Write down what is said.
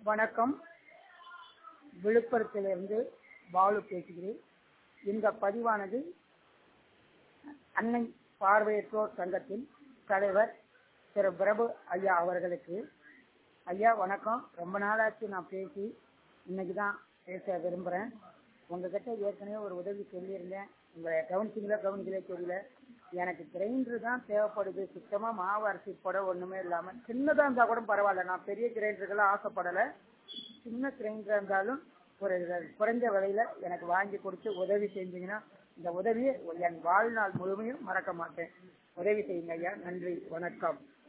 வணக்கம் விழுப்புரத்திலிருந்து பாலு பேசுகிறேன் இந்த பதிவானது அன்னை பார்வையற்றோர் சங்கத்தின் தலைவர் திரு பிரபு ஐயா அவர்களுக்கு ஐயா வணக்கம் ரொம்ப நாளாச்சு நான் பேசி இன்னைக்கு தான் பேச விரும்புகிறேன் உங்ககிட்ட ஏற்கனவே ஒரு உதவி சொல்லியிருந்தேன் உங்களை கவனிச்சிங்களா கவனிக்கல தெரியல எனக்கு கிரைண்டர் தான் தேவைப்படுது சுத்தமாக மாவு அரிசி போட ஒன்றுமே இல்லாமல் சின்னதாக இருந்தால் கூட பரவாயில்ல நான் பெரிய கிரைண்டருக்கெல்லாம் ஆசைப்படலை சின்ன கிரைண்டராக இருந்தாலும் ஒரு குறைஞ்ச விலையில எனக்கு வாங்கி கொடுத்து உதவி செஞ்சீங்கன்னா இந்த உதவியை என் வாழ்நாள் முழுமையும் மறக்க மாட்டேன் உதவி செய்யுங்க ஐயா நன்றி வணக்கம்